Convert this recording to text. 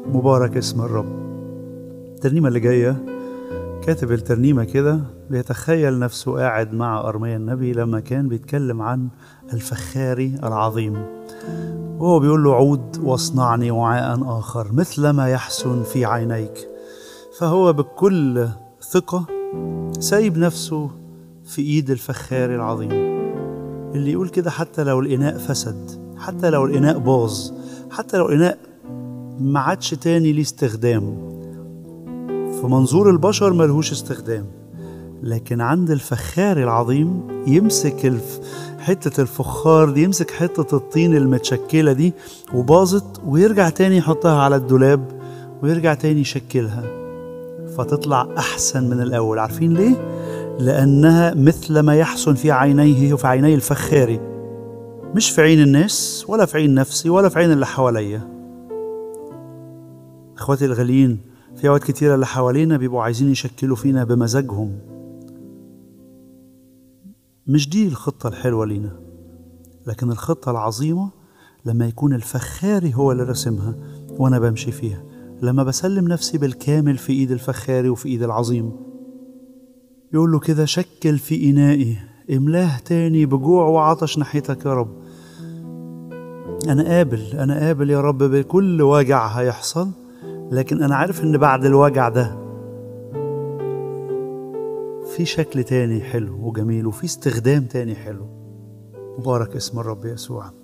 مبارك اسم الرب الترنيمة اللي جاية كاتب الترنيمة كده بيتخيل نفسه قاعد مع أرميا النبي لما كان بيتكلم عن الفخاري العظيم وهو بيقول له عود واصنعني وعاء آخر مثل ما يحسن في عينيك فهو بكل ثقة سايب نفسه في إيد الفخار العظيم اللي يقول كده حتى لو الإناء فسد حتى لو الإناء باظ حتى لو الإناء ما عادش تاني ليه استخدام في منظور البشر ملهوش استخدام لكن عند الفخار العظيم يمسك الف... حتة الفخار دي يمسك حتة الطين المتشكلة دي وباظت ويرجع تاني يحطها على الدولاب ويرجع تاني يشكلها فتطلع أحسن من الأول عارفين ليه؟ لأنها مثل ما يحسن في عينيه وفي عيني الفخاري مش في عين الناس ولا في عين نفسي ولا في عين اللي حواليا اخواتي الغاليين في اوقات كتيره اللي حوالينا بيبقوا عايزين يشكلوا فينا بمزاجهم مش دي الخطه الحلوه لينا لكن الخطه العظيمه لما يكون الفخاري هو اللي رسمها وانا بمشي فيها لما بسلم نفسي بالكامل في ايد الفخاري وفي ايد العظيم يقول له كده شكل في انائي املاه تاني بجوع وعطش ناحيتك يا رب انا قابل انا قابل يا رب بكل وجع هيحصل لكن انا عارف ان بعد الوجع ده في شكل تاني حلو وجميل وفي استخدام تاني حلو مبارك اسم الرب يسوع